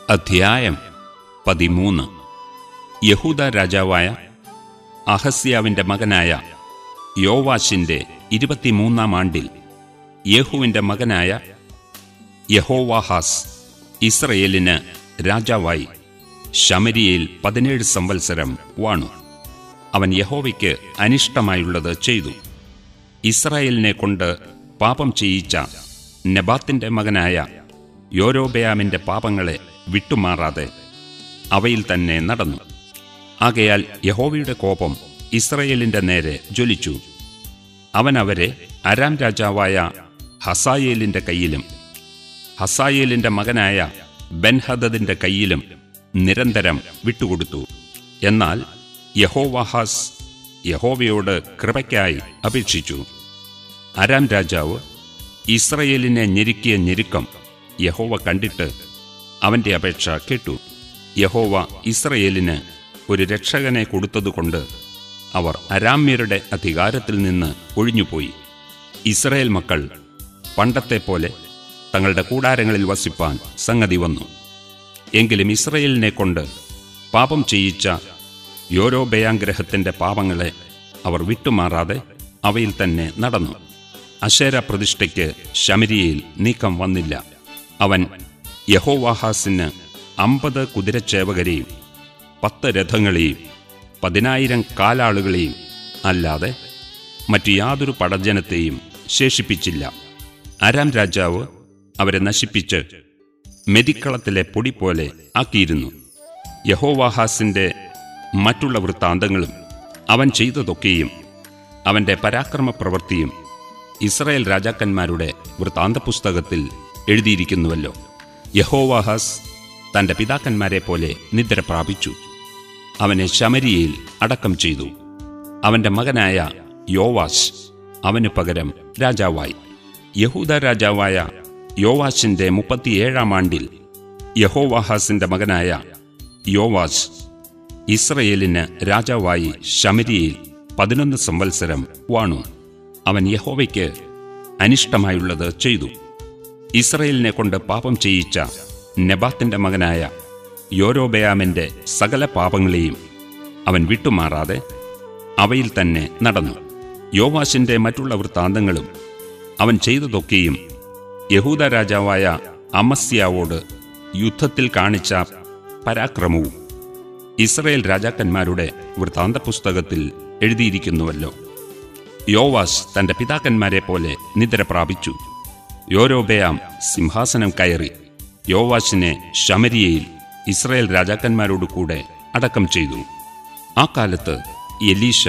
അധ്യായം പതിമൂന്ന് യഹൂദ രാജാവായ അഹസ്യാവിന്റെ മകനായ യോവാശിന്റെ ഇരുപത്തിമൂന്നാം ആണ്ടിൽ യേഹുവിന്റെ മകനായ യഹോവാഹാസ് ഇസ്രയേലിന് രാജാവായി ശമരിയയിൽ പതിനേഴ് സംവത്സരം വാണു അവൻ യഹോവയ്ക്ക് അനിഷ്ടമായുള്ളത് ചെയ്തു ഇസ്രായേലിനെ കൊണ്ട് പാപം ചെയ്യിച്ച നെബാത്തിന്റെ മകനായ യോരോബയാമിന്റെ പാപങ്ങളെ വിട്ടുമാറാതെ അവയിൽ തന്നെ നടന്നു ആകയാൽ യഹോവയുടെ കോപം ഇസ്രയേലിന്റെ നേരെ ജ്വലിച്ചു അവൻ അവരെ അരാം രാജാവായ ഹസായേലിന്റെ കയ്യിലും ഹസായേലിന്റെ മകനായ ബെൻഹദദിന്റെ കയ്യിലും നിരന്തരം വിട്ടുകൊടുത്തു എന്നാൽ യഹോവാഹാസ് യഹോവയോട് കൃപയ്ക്കായി അപേക്ഷിച്ചു അരാം രാജാവ് ഇസ്രയേലിനെ ഞെരുക്കിയ ഞെരുക്കം യഹോവ കണ്ടിട്ട് അവന്റെ അപേക്ഷ കേട്ടു യഹോവ ഇസ്രയേലിന് ഒരു രക്ഷകനെ കൊടുത്തതുകൊണ്ട് അവർ അരാമ്യരുടെ അധികാരത്തിൽ നിന്ന് ഒഴിഞ്ഞുപോയി ഇസ്രയേൽ മക്കൾ പണ്ടത്തെ പോലെ തങ്ങളുടെ കൂടാരങ്ങളിൽ വസിപ്പാൻ സംഗതി വന്നു എങ്കിലും ഇസ്രയേലിനെ കൊണ്ട് പാപം ചെയ്യിച്ച യോരോബയാഗ്രഹത്തിന്റെ പാപങ്ങളെ അവർ വിട്ടുമാറാതെ അവയിൽ തന്നെ നടന്നു അശേര പ്രതിഷ്ഠയ്ക്ക് ശമരിയയിൽ നീക്കം വന്നില്ല അവൻ യഹോവാഹാസിന് അമ്പത് കുതിരച്ചേവകരെയും പത്ത് രഥങ്ങളെയും പതിനായിരം കാലാളുകളെയും അല്ലാതെ മറ്റു യാതൊരു പടജനത്തെയും ശേഷിപ്പിച്ചില്ല അരാം രാജാവ് അവരെ നശിപ്പിച്ച് മെതിക്കളത്തിലെ പൊടി പോലെ ആക്കിയിരുന്നു യഹോവാഹാസിന്റെ മറ്റുള്ള വൃത്താന്തങ്ങളും അവൻ ചെയ്തതൊക്കെയും അവന്റെ പരാക്രമ പ്രവൃത്തിയും ഇസ്രായേൽ രാജാക്കന്മാരുടെ വൃത്താന്ത പുസ്തകത്തിൽ എഴുതിയിരിക്കുന്നുവല്ലോ യഹോവാഹാസ് തന്റെ പിതാക്കന്മാരെ പോലെ നിദ്ര പ്രാപിച്ചു അവനെ ശമരിയയിൽ അടക്കം ചെയ്തു അവന്റെ മകനായ യോവാശ് അവന് പകരം രാജാവായി യഹൂദ രാജാവായ യോവാശിന്റെ മുപ്പത്തിയേഴാം ആണ്ടിൽ യഹോവാഹാസിന്റെ മകനായ യോവാശ് ഇസ്രയേലിന് രാജാവായി ശമരിയയിൽ പതിനൊന്ന് സംവത്സരം വാണു അവൻ യഹോവയ്ക്ക് അനിഷ്ടമായുള്ളത് ചെയ്തു ഇസ്രയേലിനെ കൊണ്ട് പാപം ചെയ്യിച്ച നെബാത്തിന്റെ മകനായ യോരോബയാമിന്റെ സകല പാപങ്ങളെയും അവൻ വിട്ടുമാറാതെ അവയിൽ തന്നെ നടന്നു യോവാശിന്റെ മറ്റുള്ള വൃത്താന്തങ്ങളും അവൻ ചെയ്തതൊക്കെയും യഹൂദ രാജാവായ അമസ്യാവോട് യുദ്ധത്തിൽ കാണിച്ച പരാക്രമവും ഇസ്രയേൽ രാജാക്കന്മാരുടെ വൃത്താന്ത പുസ്തകത്തിൽ എഴുതിയിരിക്കുന്നുവല്ലോ യോവാസ് തന്റെ പിതാക്കന്മാരെ പോലെ നിദ്ര പ്രാപിച്ചു യോരോബയാം സിംഹാസനം കയറി യോവാശിനെ ശമരിയയിൽ ഇസ്രായേൽ രാജാക്കന്മാരോട് കൂടെ അടക്കം ചെയ്തു ആ കാലത്ത് എലീഷ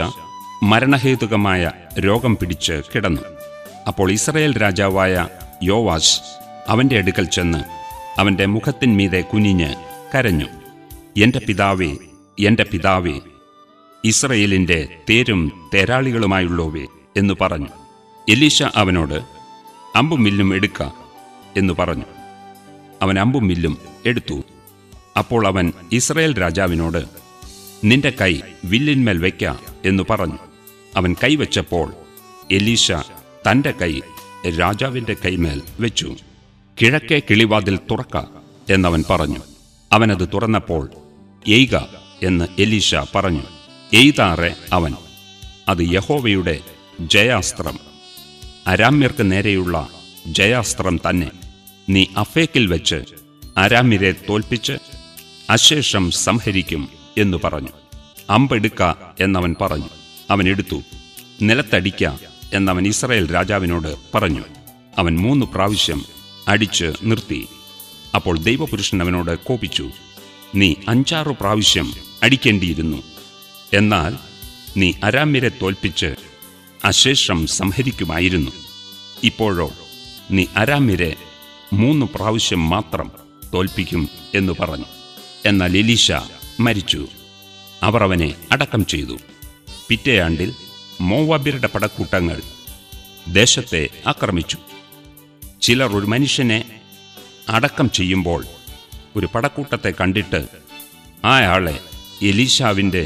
മരണഹേതുകമായ രോഗം പിടിച്ച് കിടന്നു അപ്പോൾ ഇസ്രായേൽ രാജാവായ യോവാശ് അവന്റെ അടുക്കൽ ചെന്ന് അവന്റെ മുഖത്തിന്മീതെ കുനിഞ്ഞ് കരഞ്ഞു എന്റെ പിതാവേ എന്റെ പിതാവേ ഇസ്രയേലിന്റെ തേരും തേരാളികളുമായുള്ളവേ എന്നു പറഞ്ഞു എലീഷ അവനോട് അമ്പും വില്ലും എടുക്ക എന്നു പറഞ്ഞു അവൻ അമ്പും വില്ലും എടുത്തു അപ്പോൾ അവൻ ഇസ്രയേൽ രാജാവിനോട് നിന്റെ കൈ വില്ലിന്മേൽ വയ്ക്ക എന്നു പറഞ്ഞു അവൻ കൈവച്ചപ്പോൾ എലീഷ തന്റെ കൈ രാജാവിന്റെ കൈമേൽ വെച്ചു കിഴക്കേ കിളിവാതിൽ തുറക്ക എന്നവൻ പറഞ്ഞു അവനത് തുറന്നപ്പോൾ എയ്ക എന്ന് എലീഷ പറഞ്ഞു എയ്താറെ അവൻ അത് യഹോവയുടെ ജയാസ്ത്രം അരാമ്യർക്ക് നേരെയുള്ള ജയാസ്ത്രം തന്നെ നീ അഫേക്കിൽ വെച്ച് അരാമ്യരെ തോൽപ്പിച്ച് അശേഷം സംഹരിക്കും എന്നു പറഞ്ഞു അമ്പെടുക്ക എന്നവൻ പറഞ്ഞു അവൻ എടുത്തു നിലത്തടിക്ക എന്നവൻ ഇസ്രായേൽ രാജാവിനോട് പറഞ്ഞു അവൻ മൂന്ന് പ്രാവശ്യം അടിച്ച് നിർത്തി അപ്പോൾ ദൈവപുരുഷൻ അവനോട് കോപിച്ചു നീ അഞ്ചാറു പ്രാവശ്യം അടിക്കേണ്ടിയിരുന്നു എന്നാൽ നീ അരാമ്യരെ തോൽപ്പിച്ച് അശേഷം സംഹരിക്കുമായിരുന്നു ഇപ്പോഴോ നീ അരാമ്യരെ മൂന്ന് പ്രാവശ്യം മാത്രം തോൽപ്പിക്കും എന്നു പറഞ്ഞു എന്നാൽ എലീശ മരിച്ചു അവർ അവനെ അടക്കം ചെയ്തു പിറ്റേയാണ്ടിൽ മോവാബ്യരുടെ പടക്കൂട്ടങ്ങൾ ദേശത്തെ ആക്രമിച്ചു ചിലർ ഒരു മനുഷ്യനെ അടക്കം ചെയ്യുമ്പോൾ ഒരു പടക്കൂട്ടത്തെ കണ്ടിട്ട് ആ ആളെ എലീശാവിൻ്റെ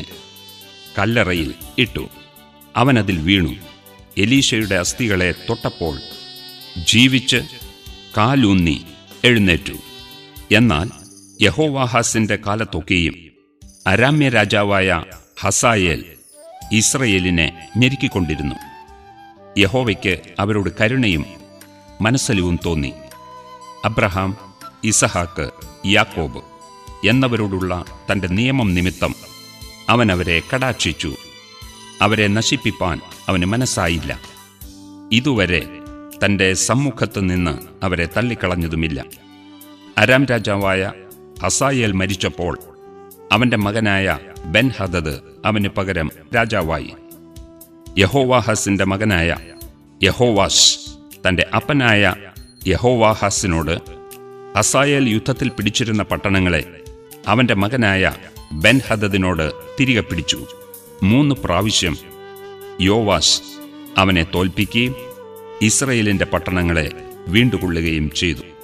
കല്ലറയിൽ ഇട്ടു അവനതിൽ വീണു എലീശയുടെ അസ്ഥികളെ തൊട്ടപ്പോൾ ജീവിച്ച് കാലൂന്നി എഴുന്നേറ്റു എന്നാൽ യഹോവാഹാസിന്റെ കാലത്തൊക്കെയും അരാമ്യ രാജാവായ ഹസായേൽ ഇസ്രയേലിനെ ഞെരുക്കിക്കൊണ്ടിരുന്നു യഹോവയ്ക്ക് അവരോട് കരുണയും മനസ്സലിവും തോന്നി അബ്രഹാം ഇസഹാക്ക് യാക്കോബ് എന്നവരോടുള്ള തന്റെ നിയമം നിമിത്തം അവൻ അവരെ കടാക്ഷിച്ചു അവരെ നശിപ്പിപ്പാൻ അവന് മനസ്സായില്ല ഇതുവരെ തന്റെ സമ്മുഖത്ത് നിന്ന് അവരെ തള്ളിക്കളഞ്ഞതുമില്ല അരാം രാജാവായ ഹസായേൽ മരിച്ചപ്പോൾ അവന്റെ മകനായ ബെൻ ഹദദ് അവന് പകരം രാജാവായി യഹോവാഹസിന്റെ മകനായ യഹോവാഷ് തന്റെ അപ്പനായ യഹോവാഹാസിനോട് ഹസായേൽ യുദ്ധത്തിൽ പിടിച്ചിരുന്ന പട്ടണങ്ങളെ അവന്റെ മകനായ ബെൻ ഹദദിനോട് തിരികെ പിടിച്ചു മൂന്ന് പ്രാവശ്യം യോവാഷ് അവനെ തോൽപ്പിക്കുകയും ഇസ്രയേലിന്റെ പട്ടണങ്ങളെ വീണ്ടുകൊള്ളുകയും ചെയ്തു